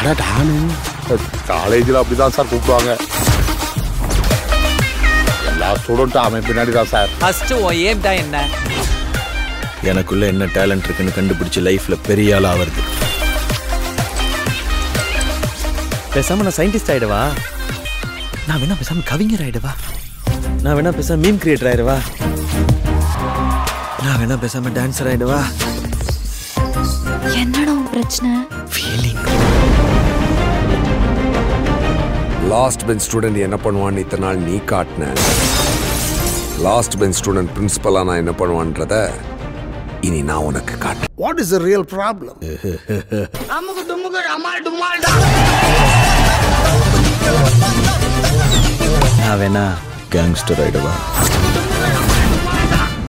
காலேஜில் அப்படிதான் சார் கூப்பிடுவாங்க எல்லா ஸ்டூடெண்ட்டும் அவன் பின்னாடி தான் சார் ஃபர்ஸ்ட் உன் ஏம் தான் என்ன எனக்குள்ள என்ன டேலண்ட் இருக்குன்னு கண்டுபிடிச்சு லைஃப்ல பெரிய ஆள் ஆவறது பேசாம நான் சயின்டிஸ்ட் ஆயிடுவா நான் வேணா பேசாம கவிஞர் ஆயிடுவா நான் வேணா பேசாம மீம் கிரியேட்டர் ஆயிடுவா நான் வேணா பேசாம டான்சர் ஆயிடுவா என்னடா உன் பிரச்சனை ஃபீலிங் லாஸ்ட் பெஞ்ச் ஸ்டூடெண்ட் என்ன பண்ணுவான்னு இத்தனை நாள் நீ காட்டின லாஸ்ட் பெஞ்ச் ஸ்டூடெண்ட் பிரின்சிபலாக நான் என்ன பண்ணுவான்றத இனி நான் உனக்கு காட்டுறேன் what is the real problem நான் வேணா கேங்ஸ்டர் ஆயிடுவா